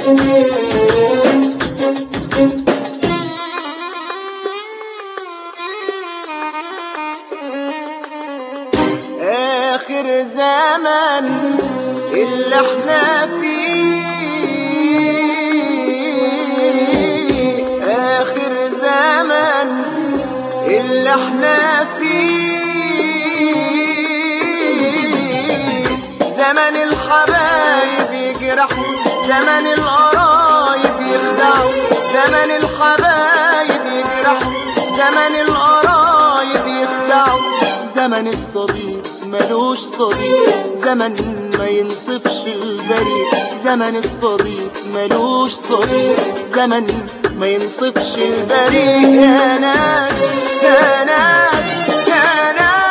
آخر زمن اللي احنا فيه آخر زمن اللي احنا فيه زمن الحبايب يجرحوا زمن القرايب يخدعوا زمن الحبايب يجرحوا زمن القرايب يخدعوا زمن الصديق ملوش صديق زمن ما ينصفش البريء زمن الصديق ملوش صديق زمن ما ينصفش البريء يا ناس يا ناس يا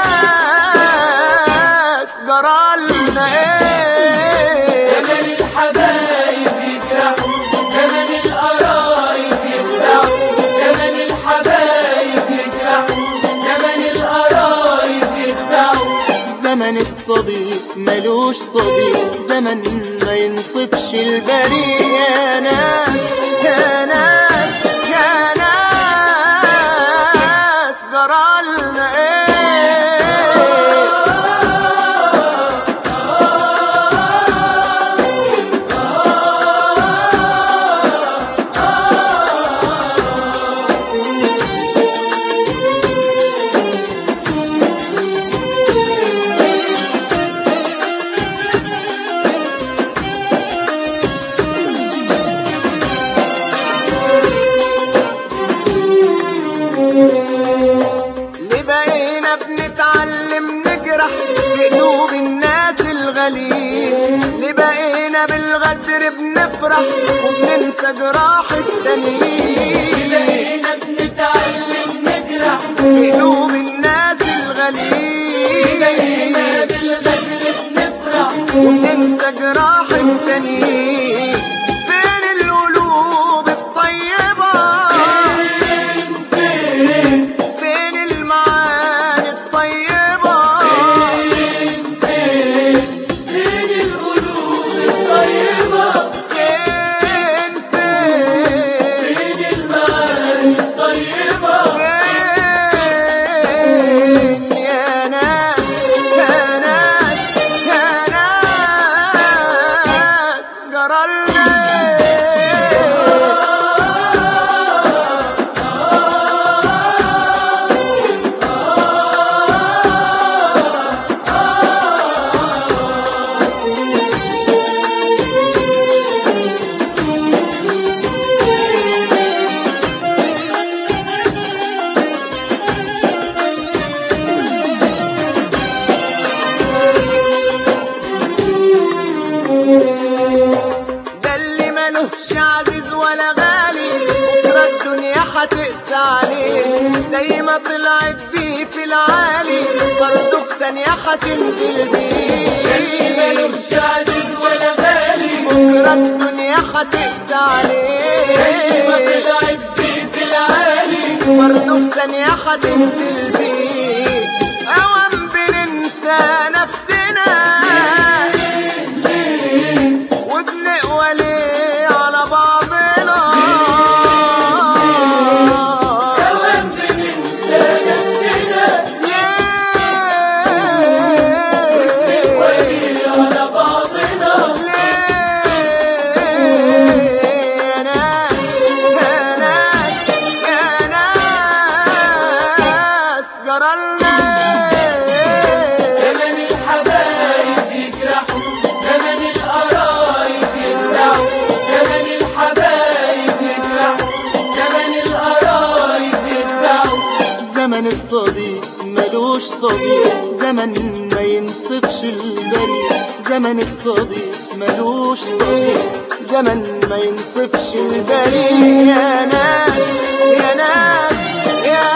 ناس جرالنا ايه زمن الحبايب يجرحوا زمن القرايب يخدعوا زمن الحبايب يجرحوا زمن القرايب يخدعوا زمن الصديق ملوش صديق زمن ما ينصفش البريء يا ناس يا ناس يا ناس جرالنا ايه اللي بقينا بنتعلم نجرح في قلوب الناس الغاليين اللي بقينا بالغدر بنفرح وبننسى جراح التانيين بقينا بنتعلم نجرح في قلوب الناس الغاليين بقينا بالغدر بنفرح وبننسى جراح التانيين فين القلوب الطيبة فين المعاني الطيبة فين القلوب الطيبة فين فين فين المعاني الطيبة فين يا ناس يا ناس يا ناس جرالنا ده اللي ملوش عزيز ولا غالي بكرة الدنيا هتقسى عليه زي ما طلعت بيه في العالي برضه في ثانية هتنزل اللي بيه ملوش عزيز ولا غالي بكرة الدنيا هتقسى زي ما عليه طلعت بيه في العالي برضه في ثانية هتنزل بيه أوام بننسى نفسنا وبنقوى ليه على بعضنا كمان بننسى نفسنا ليه وليه على بعضنا يا ناس يا ناس يا ناس جرالنا زمن الحبايب يجرحوا زمن القرايب يخدعوا زمن الحبايب يجرحوا زمن القرايب يخدعوا زمن الصديق ملوش صديق زمن ما ينصفش البريء زمن الصديق ملوش صديق زمن ما ينصفش البريء يا ناس يا ناس يا